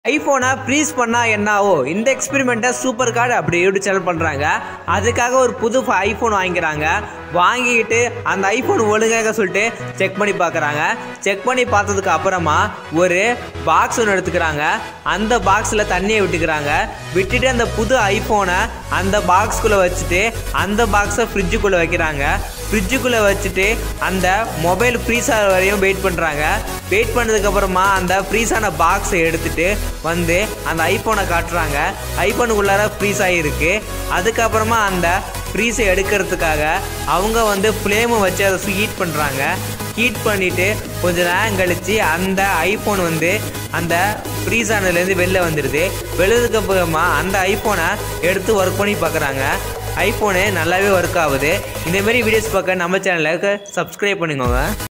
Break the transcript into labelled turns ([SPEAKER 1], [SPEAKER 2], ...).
[SPEAKER 1] ஐஃபோனை breeze பண்ணால் என்ன ஆகும் இந்த எக்ஸ்பெரிமெண்ட்டை சூப்பர் கார்டு அப்படி யூடியூப் சேனல் பண்ணுறாங்க அதுக்காக ஒரு புது ஐஃபோன் வாங்கிக்கிறாங்க வாங்கிக்கிட்டு அந்த ஐஃபோன் ஒழுங்காக சொல்லிட்டு செக் பண்ணி பார்க்குறாங்க செக் பண்ணி பார்த்ததுக்கு அப்புறமா ஒரு பாக்ஸ் ஒன்று எடுத்துக்கிறாங்க அந்த பாக்ஸில் தண்ணியை விட்டுக்கிறாங்க விட்டுட்டு அந்த புது ஐஃபோனை அந்த பாக்ஸ்குள்ளே வச்சுட்டு அந்த பாக்ஸை ஃப்ரிட்ஜுக்குள்ளே வைக்கிறாங்க ஃப்ரிட்ஜுக்குள்ளே வச்சுட்டு அந்த மொபைல் ஃப்ரீஸ் ஆகிற வரையும் வெயிட் பண்ணுறாங்க வெயிட் பண்ணதுக்கப்புறமா அந்த ஃப்ரீஸ் ஆன பாக்ஸை எடுத்துட்டு வந்து அந்த ஐஃபோனை காட்டுறாங்க ஐஃபோனுக்குள்ளார ஃப்ரீஸ் ஆகிருக்கு அதுக்கப்புறமா அந்த ஃப்ரீஸை எடுக்கிறதுக்காக அவங்க வந்து ஃப்ளேமை வச்சு அதை ஹீட் பண்ணுறாங்க ஹீட் பண்ணிவிட்டு கொஞ்ச நேரம் கழித்து அந்த ஐஃபோன் வந்து அந்த ஃப்ரீஸ் ஆனதுலேருந்து வெளில வந்துடுது வெளிலதுக்கு அப்புறமா அந்த ஐஃபோனை எடுத்து ஒர்க் பண்ணி பார்க்குறாங்க ஐஃபோனு நல்லாவே ஒர்க் ஆகுது இந்தமாரி வீடியோஸ் பார்க்க நம்ம சேனலுக்கு சப்ஸ்கிரைப் பண்ணிக்கோங்க